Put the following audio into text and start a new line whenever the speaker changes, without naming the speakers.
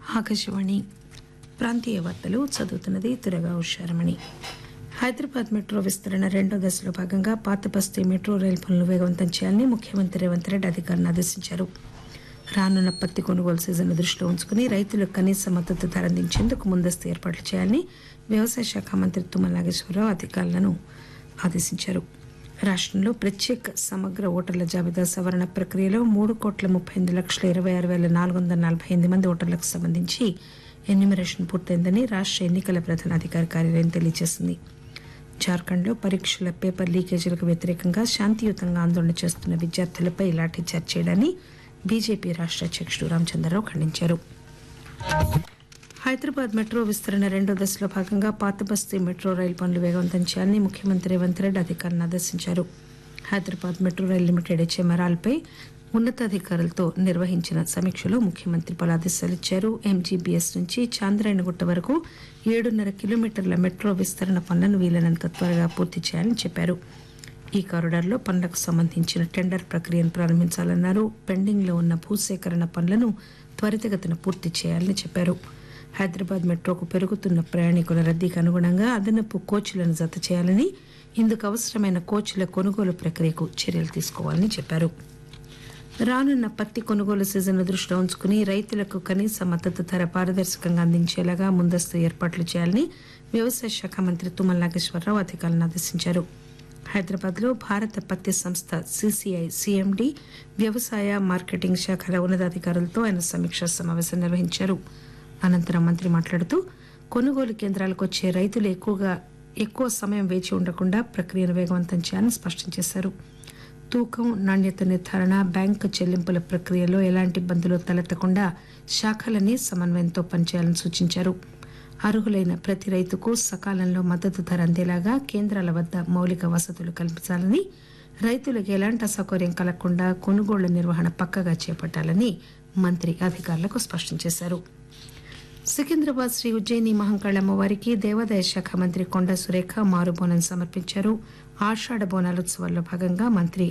ఆకాశవాణి ప్రాంతీయ వార్తలు చదువుతున్నది తురగా ఉషారమణి హైదరాబాద్ మెట్రో విస్తరణ రెండో దశలో భాగంగా పాత బస్తీ మెట్రో రైలు పనులు వేగవంతం చేయాలని ముఖ్యమంత్రి రేవంత్ రెడ్డి అధికారులను ఆదేశించారు రానున్న పత్తి కొనుగోలు సీజన్ దృష్టిలో ఉంచుకుని రైతులకు కనీస మద్దతు ధర అందించేందుకు ముందస్తు ఏర్పాట్లు చేయాలని వ్యవసాయ శాఖ మంత్రి తుమ్మల నాగేశ్వరరావు అధికారులను ఆదేశించారు రాష్ట్రంలో ప్రత్యేక సమగ్ర ఓటర్ల జాబితా సవరణ ప్రక్రియలో మూడు కోట్ల ముప్పై ఎనిమిది లక్షల ఇరవై ఆరు వేల నాలుగు వందల నలభై ఎనిమిది మంది ఓటర్లకు సంబంధించి ఎన్యూమరేషన్ పూర్తయిందని రాష్ట్ర ఎన్నికల ప్రధానాధికారి కార్యాలయం తెలియజేసింది జార్ఖండ్లో పరీక్షల పేపర్ లీకేజీలకు వ్యతిరేకంగా శాంతియుతంగా ఆందోళన చేస్తున్న విద్యార్థులపై లాఠీచార్జ్ చేయడాన్ని బీజేపీ రాష్ట్ర అధ్యక్షుడు రామచంద్రరావు ఖండించారు హైదరాబాద్ మెట్రో విస్తరణ రెండో దశలో భాగంగా పాత బస్తీ మెట్రో రైలు పనులు వేగవంతం చేయాలని ముఖ్యమంత్రి రేవంత్ రెడ్డి అధికారులను ఆదేశించారు హైదరాబాద్ మెట్రో రైలు లిమిటెడ్ హెచ్ఎంఆర్ఆల్పై ఉన్నతాధికారులతో నిర్వహించిన సమీక్షలో ముఖ్యమంత్రి పలు ఆదేశాలు ఇచ్చారు ఎంజీబీఎస్ నుంచి చాంద్రాయణగుట్ట వరకు ఏడున్నర కిలోమీటర్ల మెట్రో విస్తరణ పనులను వీలైనంత త్వరగా పూర్తి చేయాలని చెప్పారు ఈ కారిడార్లో పనులకు సంబంధించిన టెండర్ ప్రక్రియను ప్రారంభించాలన్నారు పెండింగ్లో ఉన్న భూసేకరణ పనులను త్వరితగతిన పూర్తి చేయాలని చెప్పారు హైదరాబాద్ మెట్రోకు పెరుగుతున్న ప్రయాణికుల రద్దీకి అనుగుణంగా అదనపు కోచ్లను జత చేయాలని ఇందుకు అవసరమైన కోచ్ల కొనుగోలు ప్రక్రియకు చర్యలు తీసుకోవాలని చెప్పారు రానున్న పత్తి కొనుగోలు సీజన్ దృష్టిలో ఉంచుకుని రైతులకు కనీస మద్దతు ధర పారదర్శకంగా అందించేలాగా ముందస్తు ఏర్పాట్లు చేయాలని వ్యవసాయ శాఖ మంత్రి తుమ్మల నాగేశ్వరరావు అధికారులను ఆదేశించారు హైదరాబాద్ లో భారత పత్తి సంస్థ సిసిఐ సిఎండి వ్యవసాయ మార్కెటింగ్ శాఖల ఉన్నతాధికారులతో ఆయన సమీక్షా సమావేశం నిర్వహించారు అనంతరం మంత్రి మాట్లాడుతూ కొనుగోలు కేంద్రాలకు వచ్చే రైతులు ఎక్కువగా ఎక్కువ సమయం వేచి ఉండకుండా ప్రక్రియను వేగవంతం చేయాలని స్పష్టం చేశారు తూకం నాణ్యత నిర్ధారణ బ్యాంకు చెల్లింపుల ప్రక్రియలో ఎలాంటి ఇబ్బందులు తలెత్తకుండా శాఖలన్నీ సమన్వయంతో పనిచేయాలని సూచించారు అర్హులైన ప్రతి రైతుకు సకాలంలో మద్దతు ధర అందేలాగా కేంద్రాల వద్ద మౌలిక వసతులు కల్పించాలని రైతులకు ఎలాంటి అసౌకర్యం కలగకుండా కొనుగోళ్ల నిర్వహణ పక్కగా చేపట్టాలని మంత్రి అధికారులకు స్పష్టం చేశారు సికింద్రాబాద్ శ్రీ ఉజ్జయిని మహంకాళ అమ్మవారికి దేవాదాయ శాఖ మంత్రి కొండ సురేఖ మారు బోనం సమర్పించారు ఆషాఢ బోనాలోత్సవాల్లో భాగంగా మంత్రి